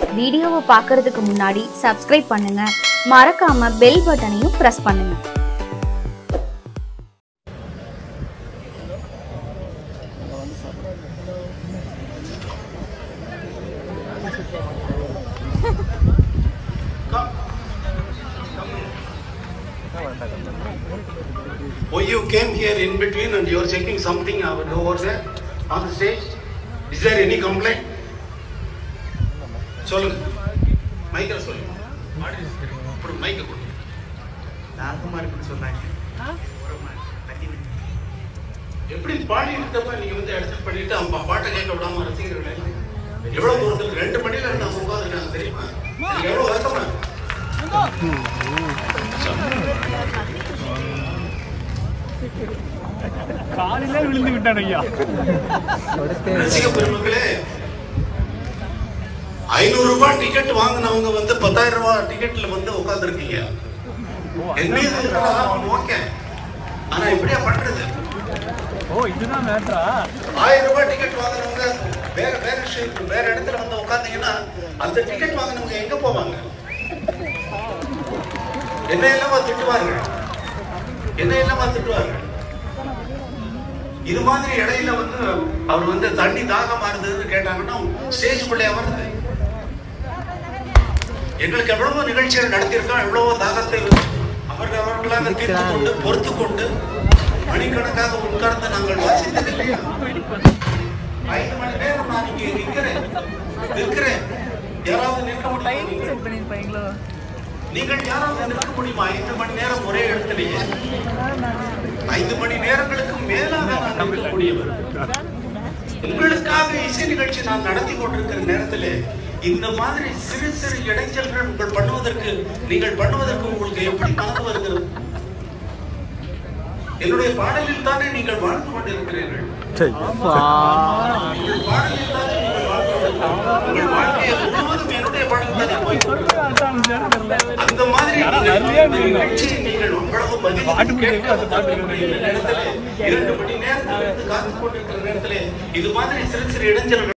வீடியோவை பார்க்கறதுக்கு முன்னாடி சப்ஸ்கிரைப் பண்ணுங்க மறக்காம பெல் பட்டனையும் பிரஸ் பண்ணுங்க Oh, you came here in between and you are checking something over there on the stage. Is there any complaint? சொல்லுங்க மைக்கில் சொல்லுங்க அப்புறம் மைக்கை கொடுங்க ராகுமார் இப்படி சொன்னாங்க எப்படி பாடி இருக்கப்ப நீங்க வந்து எடுத்து பண்ணிட்டு அவங்க பாட்டை கேட்க விடாம ரசிகர்களே எவ்வளவு தூரத்தில் ரெண்டு மணில நான் உட்காந்துருக்காங்க தெரியுமா எனக்கு எவ்வளவு வருத்தமா இருக்கு. காலிலே விழுந்து விட்டான் ஐயா ரசிக பெருமக்களே ஐநூறு ரூபாய் டிக்கெட் வாங்கினவங்க வந்து பத்தாயிரம் ரூபாய் டிக்கெட்ல வந்து உட்கார்ந்துருக்கீங்க என் மீது இருக்கிறதெல்லாம் ஓகே ஆனா எப்படியா பண்றது ஓ இதுதான் மேட்ரா ஆயிரம் ரூபாய் டிக்கெட் வாங்குறவங்க வேற வேற ஷிப் வேற இடத்துல வந்து உட்கார்ந்தீங்கன்னா அந்த டிக்கெட் வாங்கினவங்க எங்க போவாங்க என்ன எல்லாம் திட்டுவாங்க என்ன எல்லாம் திட்டுவாங்க இது மாதிரி இடையில வந்து அவர் வந்து தண்ணி தாகமா இருந்ததுன்னு கேட்டாங்கன்னா ஸ்டேஜ்குள்ளே அமர்ந்து எங்களுக்கு எவ்வளவோ நிகழ்ச்சிகள் நடத்தியிருக்கோம் எவ்வளவோ தாகத்தை அவர்கள் அவர்களாக தீர்த்து கொண்டு பொறுத்து கொண்டு மணிக்கணக்காக உட்கார்ந்து நாங்கள் வாசித்தது இல்லையா ஐந்து மணி நேரம் நான் இங்கே நிற்கிறேன் நிற்கிறேன் யாராவது நிற்க முடியுமா நீங்கள் யாராவது நிற்க முடியுமா ஐந்து மணி நேரம் ஒரே இடத்திலேயே ஐந்து மணி நேரங்களுக்கு மேலாக நான் நிற்கக்கூடியவர் உங்களுக்காக இசை நிகழ்ச்சி நான் நடத்தி கொண்டிருக்கிற நேரத்திலே இந்த மாதிரி சிறு சிறு இடைஞ்சல்கள் உங்கள் பண்ணுவதற்கு நீங்கள் பண்ணுவதற்கு உங்களுக்கு எப்படி மனது வருகிறது என்னுடைய பாடலில் தானே நீங்கள் வாழ்ந்து கொண்டிருக்கிறீர்கள் உங்கள் பாடலில் தானே நீங்கள் வாழ்ந்து கொண்டிருக்கிறீர்கள். உங்கள் வாழ்க்கையை முழுவதும் என்னுடைய பாடலில் தானே போய் கொண்டிருக்கிறது. அந்த மாதிரி நீங்கள் இந்த நிகழ்ச்சியை நீங்கள் அவ்வளவு மதித்து கேட்கக்கூடிய நேரத்திலே இரண்டு மணி நேரத்தில் இருந்து காத்துக் கொண்டிருக்கிற நேரத்திலே இது மாதிரி சிறு சிறு இடைஞ்சல்கள்